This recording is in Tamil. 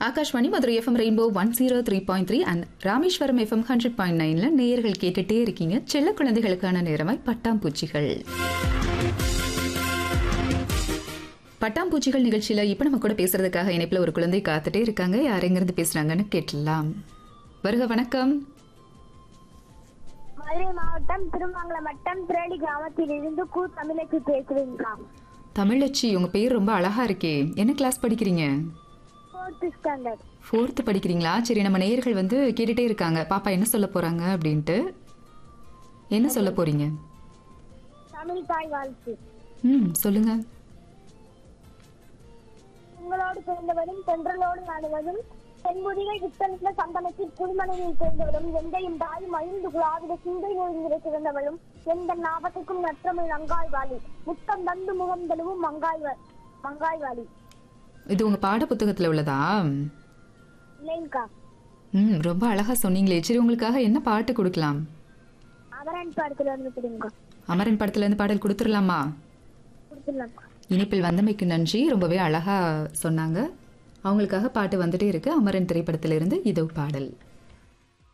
Akashvani Madurai FM rainbow one zero three point three and Rameswaram FM hundred point நைன்ல நேயர்கள் கேட்டுட்டே இருக்கீங்க செல்ல குழந்தைகளுக்கான நேரமாய் பட்டாம்பூச்சிகள் பட்டாம்பூச்சிகள் நிகழ்ச்சியில இப்ப நம்ம கூட பேசுறதுக்காக இணைப்புல ஒரு குழந்தை காத்துட்டே இருக்காங்க யார் எங்கிருந்து பேசுறாங்கன்னு கேட்டலாம் வருக வணக்கம் மதுரை மாவட்டம் திருமங்கலம் வட்டம் திரேடி கிராமத்தில் இருந்து கு தமிழச்சி பேசுறீங்களா தமிழச்சி உங்க பேர் ரொம்ப அழகா இருக்கே என்ன கிளாஸ் படிக்கிறீங்க ஃபோர்த் ஸ்டாண்டர்ட் ஃபோர்த்து படிக்கிறீங்களா சரி நம்ம நேயர்கள் வந்து கேட்டுட்டே இருக்காங்க பாப்பா என்ன சொல்ல போறாங்க அப்படின்ட்டு என்ன சொல்ல போறீங்க தமிழ் தாய் வாழ்த்து ம் சொல்லுங்க உங்களோடு பிறந்தவரும் தென்றலோடு நாடுவதும் தென்புதிகள் புத்தகத்துல சந்தனத்தில் புதுமனையில் பிறந்தவரும் எந்தையும் தாய் மகிழ்ந்து குழாவிட சிந்தை நோய்கிற சிறந்தவளும் எந்த ஞாபகத்துக்கும் நற்றமிழ் நங்காய் வாலி முத்தம் தந்து முகம் தழுவும் மங்காய் வா- மங்காய் வாலி இது உங்க பாட புத்தகத்துல உள்ளதா இல்லைங்கக்கா ம் ரொம்ப அழகா சொன்னீங்களே சரி உங்களுக்காக என்ன பாட்டு கொடுக்கலாம் அவரன் படத்துல இருந்து பிடிங்கக்கா அமரன் படத்துல இருந்து பாடல் கொடுத்துடலாமா கொடுத்துடலாம்க்கா இனிப்பில் வந்தமைக்கு நன்றி ரொம்பவே அழகா சொன்னாங்க அவங்களுக்காக பாட்டு வந்துட்டே இருக்கு அமரன் திரைப்படத்திலிருந்து இதோ பாடல்